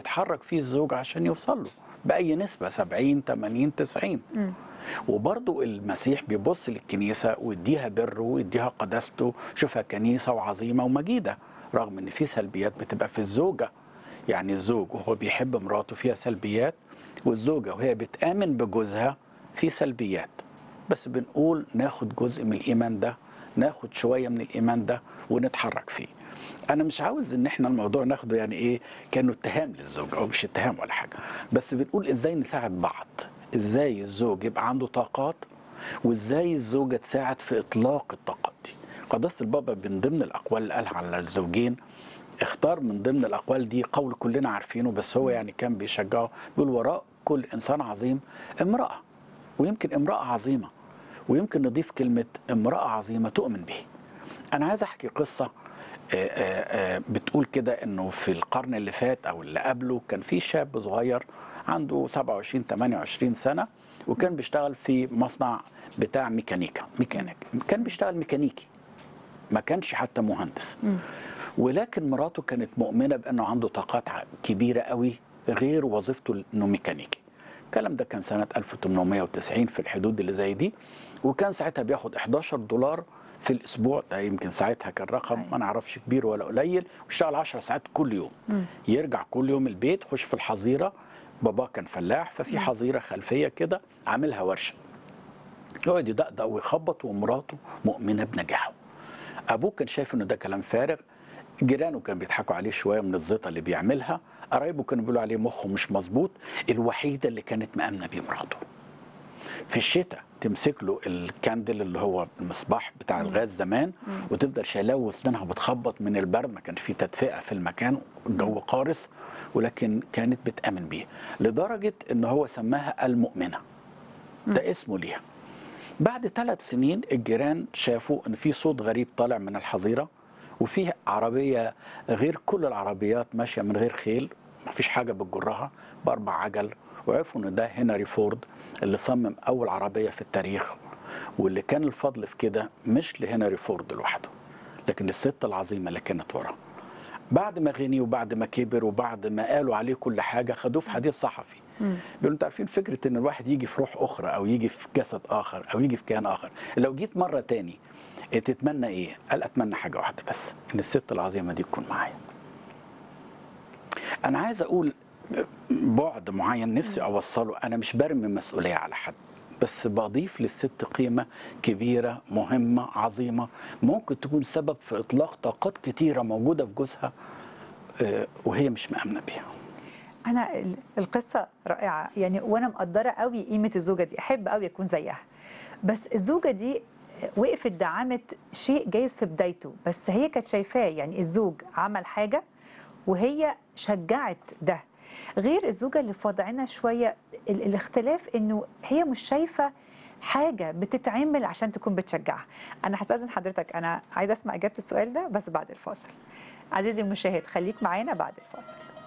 بيتحرك فيه الزوج عشان يوصل له باي نسبه 70 80 90 وبرضو المسيح بيبص للكنيسه ويديها بره ويديها قداسته شوفها كنيسه وعظيمه ومجيده رغم ان في سلبيات بتبقى في الزوجه يعني الزوج وهو بيحب مراته فيها سلبيات والزوجه وهي بتامن بجوزها في سلبيات بس بنقول ناخد جزء من الايمان ده ناخد شويه من الايمان ده ونتحرك فيه انا مش عاوز ان احنا الموضوع ناخده يعني ايه كانه اتهام للزوج او مش اتهام ولا حاجه بس بنقول ازاي نساعد بعض ازاي الزوج يبقى عنده طاقات وازاي الزوجه تساعد في اطلاق الطاقات دي قداسه البابا من ضمن الاقوال اللي قالها على الزوجين اختار من ضمن الاقوال دي قول كلنا عارفينه بس هو يعني كان بيشجعه بيقول وراء كل انسان عظيم امراه ويمكن امراه عظيمه ويمكن نضيف كلمه امراه عظيمه تؤمن به انا عايز احكي قصه آه، آه، آه، بتقول كده انه في القرن اللي فات او اللي قبله كان في شاب صغير عنده 27 28 سنه وكان بيشتغل في مصنع بتاع ميكانيكا ميكانيك كان بيشتغل ميكانيكي ما كانش حتى مهندس ولكن مراته كانت مؤمنه بانه عنده طاقات ع- كبيره قوي غير وظيفته انه ميكانيكي الكلام ده كان سنه 1890 في الحدود اللي زي دي وكان ساعتها بياخد 11 دولار في الاسبوع ده يمكن ساعتها كان رقم أيوة. ما نعرفش كبير ولا قليل واشتغل 10 ساعات كل يوم يرجع كل يوم البيت يخش في الحظيره باباه كان فلاح ففي حظيره خلفيه كده عاملها ورشه يقعد يدقدق ويخبط ومراته مؤمنه بنجاحه ابوه كان شايف انه ده كلام فارغ جيرانه كانوا بيضحكوا عليه شويه من الزيطه اللي بيعملها قرايبه كانوا بيقولوا عليه مخه مش مظبوط الوحيده اللي كانت مامنه بيه مراته في الشتاء تمسك له الكاندل اللي هو المصباح بتاع الغاز زمان وتفضل شايلاه واسنانها بتخبط من البرد ما كانش في تدفئه في المكان الجو قارس ولكن كانت بتامن بيه لدرجه ان هو سماها المؤمنه ده اسمه ليها بعد ثلاث سنين الجيران شافوا ان في صوت غريب طالع من الحظيره وفيه عربيه غير كل العربيات ماشيه من غير خيل ما فيش حاجه بتجرها باربع عجل وعرفوا ان ده هنري فورد اللي صمم اول عربيه في التاريخ واللي كان الفضل في كده مش لهنري فورد لوحده لكن الست العظيمه اللي كانت وراه بعد ما غني وبعد ما كبر وبعد ما قالوا عليه كل حاجه خدوه في حديث صحفي بيقولوا انتوا عارفين فكره ان الواحد يجي في روح اخرى او يجي في جسد اخر او يجي في كيان اخر لو جيت مره تاني تتمنى ايه قال اتمنى حاجه واحده بس ان الست العظيمه دي تكون معايا انا عايز اقول بعد معين نفسي اوصله انا مش برمي مسؤوليه على حد بس بضيف للست قيمه كبيره مهمه عظيمه ممكن تكون سبب في اطلاق طاقات كتيره موجوده في جوزها آه، وهي مش مامنه بيها انا ال- القصه رائعه يعني وانا مقدره قوي قيمه الزوجه دي احب قوي اكون زيها بس الزوجه دي وقفت دعمت شيء جايز في بدايته بس هي كانت شايفاه يعني الزوج عمل حاجه وهي شجعت ده غير الزوجه اللي في وضعنا شويه ال- الاختلاف انه هي مش شايفه حاجه بتتعمل عشان تكون بتشجعها انا هستاذن حضرتك انا عايزه اسمع اجابه السؤال ده بس بعد الفاصل عزيزي المشاهد خليك معانا بعد الفاصل